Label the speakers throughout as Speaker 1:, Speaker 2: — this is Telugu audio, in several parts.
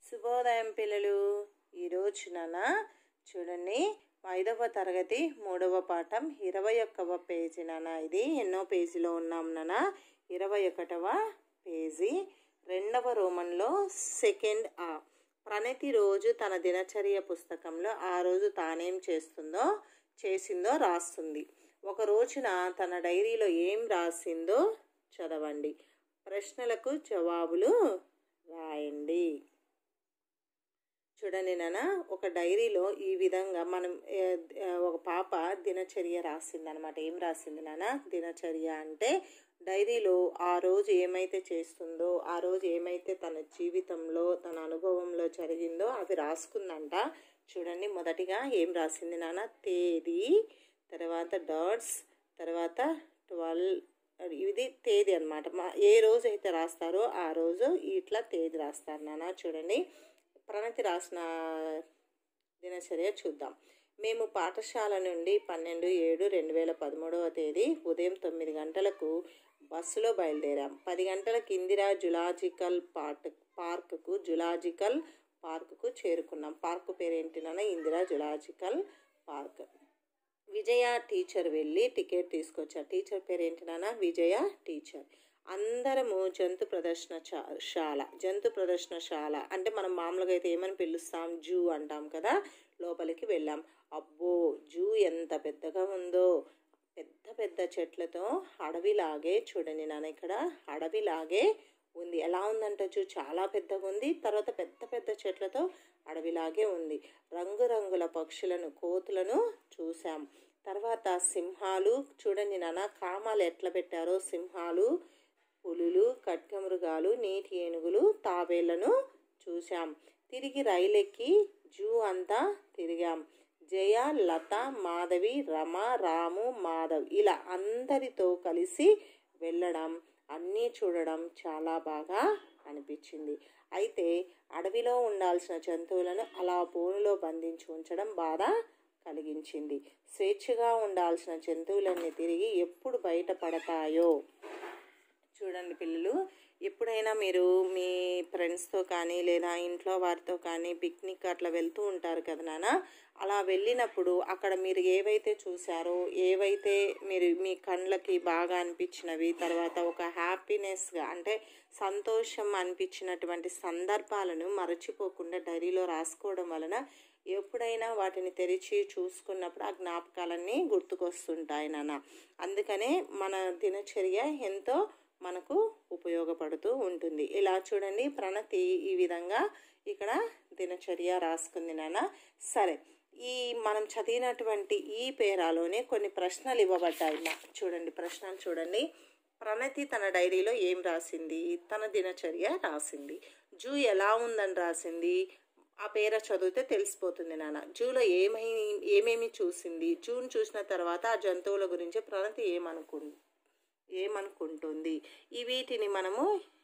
Speaker 1: శుభోదయం పిల్లలు ఈరోజు నాన్న చూడండి ఐదవ తరగతి మూడవ పాఠం ఇరవై ఒక్కవ పేజీ నాన్న ఇది ఎన్నో పేజీలో ఉన్నాం నాన్న ఇరవై ఒకటవ పేజీ రెండవ రోమన్లో సెకండ్ ఆ ప్రణతి రోజు తన దినచర్య పుస్తకంలో ఆ రోజు తానేం చేస్తుందో చేసిందో రాస్తుంది ఒక రోజున తన డైరీలో ఏం రాసిందో చదవండి ప్రశ్నలకు జవాబులు రాయండి చూడండి నాన్న ఒక డైరీలో ఈ విధంగా మనం ఏ, ఏ, ఒక పాప దినచర్య రాసింది అనమాట ఏం రాసింది నాన్న దినచర్య అంటే డైరీలో ఆ రోజు ఏమైతే చేస్తుందో ఆ రోజు ఏమైతే తన జీవితంలో తన అనుభవంలో జరిగిందో అవి రాసుకుందంట చూడండి మొదటిగా ఏం రాసింది నాన్న తేదీ తర్వాత డాట్స్ తర్వాత ట్వెల్వ్ ఇది తేదీ అనమాట మా ఏ రోజు అయితే రాస్తారో ఆ రోజు ఇట్లా తేదీ రాస్తారు నాన్న చూడండి ప్రణతి రాసిన దినచర్య చూద్దాం మేము పాఠశాల నుండి పన్నెండు ఏడు రెండు వేల పదమూడవ తేదీ ఉదయం తొమ్మిది గంటలకు బస్సులో బయలుదేరాం పది గంటలకు ఇందిరా జులాజికల్ పార్క్ పార్కుకు జులాజికల్ పార్కుకు చేరుకున్నాం పార్కు పేరేంటినా Indira zoological park Vijaya teacher వెళ్ళి టికెట్ తీసుకొచ్చారు టీచర్ పేరు ఏంటినా విజయ టీచర్ అందరము జంతు ప్రదర్శన చా- శాల జంతు ప్రదర్శనశాల అంటే మనం మామూలుగా అయితే ఏమని పిలుస్తాం జూ అంటాం కదా లోపలికి వెళ్ళాం అబ్బో జూ ఎంత పెద్దగా ఉందో పెద్ద పెద్ద చెట్లతో అడవిలాగే చూడండి నాన్న ఇక్కడ అడవిలాగే ఉంది ఎలా ఉందంటే జూ చాలా పెద్దగా ఉంది తర్వాత పెద్ద పెద్ద చెట్లతో అడవిలాగే ఉంది రంగురంగుల పక్షులను కోతులను చూసాం తర్వాత సింహాలు చూడండి నాన్న కామాలు ఎట్లా పెట్టారో సింహాలు పులులు ఖడ్గమృగాలు నీటి ఏనుగులు తాబేళ్లను చూశాం తిరిగి రైలెక్కి జూ అంతా తిరిగాం జయ లత మాధవి రమ రాము మాధవ్ ఇలా అందరితో కలిసి వెళ్ళడం అన్నీ చూడడం చాలా బాగా అనిపించింది అయితే అడవిలో ఉండాల్సిన జంతువులను అలా బోనులో బంధించి ఉంచడం బాధ కలిగించింది స్వేచ్ఛగా ఉండాల్సిన జంతువులన్నీ తిరిగి ఎప్పుడు బయటపడతాయో చూడండి పిల్లలు ఎప్పుడైనా మీరు మీ ఫ్రెండ్స్తో కానీ లేదా ఇంట్లో వారితో కానీ పిక్నిక్ అట్లా వెళ్తూ ఉంటారు కదా నాన్న అలా వెళ్ళినప్పుడు అక్కడ మీరు ఏవైతే చూసారో ఏవైతే మీరు మీ కళ్ళకి బాగా అనిపించినవి తర్వాత ఒక హ్యాపీనెస్గా అంటే సంతోషం అనిపించినటువంటి సందర్భాలను మరచిపోకుండా డైరీలో రాసుకోవడం వలన ఎప్పుడైనా వాటిని తెరిచి చూసుకున్నప్పుడు ఆ జ్ఞాపకాలన్నీ గుర్తుకొస్తుంటాయి నాన్న అందుకనే మన దినచర్య ఎంతో మనకు ఉపయోగపడుతూ ఉంటుంది ఇలా చూడండి ప్రణతి ఈ విధంగా ఇక్కడ దినచర్య రాసుకుంది నాన్న సరే ఈ మనం చదివినటువంటి ఈ పేరాలోనే కొన్ని ప్రశ్నలు ఇవ్వబడ్డాయి నా చూడండి ప్రశ్నలు చూడండి ప్రణతి తన డైరీలో ఏం రాసింది తన దినచర్య రాసింది జూ ఎలా ఉందని రాసింది ఆ పేర చదివితే తెలిసిపోతుంది నాన్న జూలో ఏమై ఏమేమి చూసింది జూన్ చూసిన తర్వాత ఆ జంతువుల గురించి ప్రణతి ఏమనుకుంది ఏమనుకుంటుంది ఈ వీటిని మనము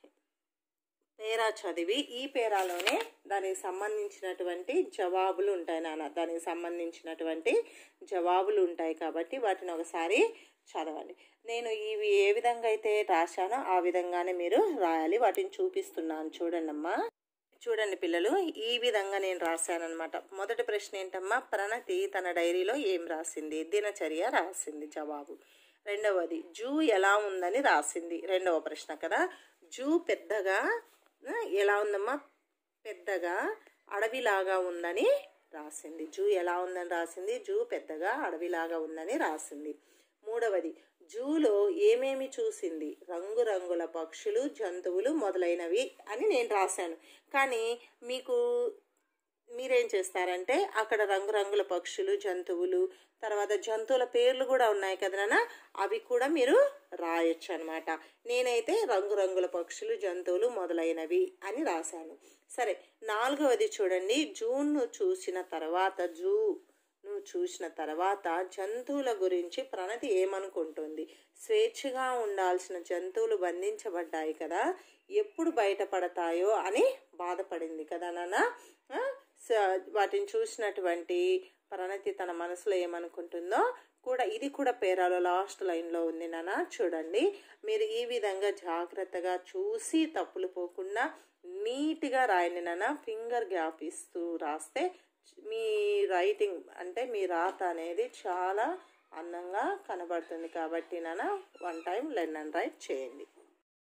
Speaker 1: పేరా చదివి ఈ పేరాలోనే దానికి సంబంధించినటువంటి జవాబులు ఉంటాయి నాన్న దానికి సంబంధించినటువంటి జవాబులు ఉంటాయి కాబట్టి వాటిని ఒకసారి చదవండి నేను ఇవి ఏ విధంగా అయితే రాశానో ఆ విధంగానే మీరు రాయాలి వాటిని చూపిస్తున్నాను చూడండి అమ్మా చూడండి పిల్లలు ఈ విధంగా నేను రాశానమాట మొదటి ప్రశ్న ఏంటమ్మా ప్రణతి తన డైరీలో ఏం రాసింది దినచర్య రాసింది జవాబు రెండవది జూ ఎలా ఉందని రాసింది రెండవ ప్రశ్న కదా జూ పెద్దగా ఆ, ఎలా ఉందమ్మా పెద్దగా అడవిలాగా ఉందని రాసింది జూ ఎలా ఉందని రాసింది జూ పెద్దగా అడవిలాగా ఉందని రాసింది మూడవది జూలో ఏమేమి చూసింది రంగురంగుల పక్షులు జంతువులు మొదలైనవి అని నేను రాశాను కానీ మీకు మీరేం చేస్తారంటే అక్కడ రంగురంగుల పక్షులు జంతువులు తర్వాత జంతువుల పేర్లు కూడా ఉన్నాయి కదా నాన్న అవి కూడా మీరు రాయొచ్చు అనమాట నేనైతే రంగురంగుల పక్షులు జంతువులు మొదలైనవి అని రాశాను సరే నాలుగవది చూడండి జూన్ను చూసిన తర్వాత జూ ను చూసిన తర్వాత జంతువుల గురించి ప్రణతి ఏమనుకుంటుంది స్వేచ్ఛగా ఉండాల్సిన జంతువులు బంధించబడ్డాయి కదా ఎప్పుడు బయటపడతాయో అని బాధపడింది కదా నాన్న ఆ, స- వాటిని చూసినటువంటి ప్రణతి తన మనసులో ఏమనుకుంటుందో కూడా ఇది కూడా పేరాలో లాస్ట్ లైన్లో ఉంది నాన్న చూడండి మీరు ఈ విధంగా జాగ్రత్తగా చూసి తప్పులు పోకుండా నీట్గా రాయండి నాన్న ఫింగర్ గ్యాప్ ఇస్తూ రాస్తే మీ రైటింగ్ అంటే మీ రాత అనేది చాలా అందంగా కనబడుతుంది కాబట్టి నాన్న one time learn and write చేయండి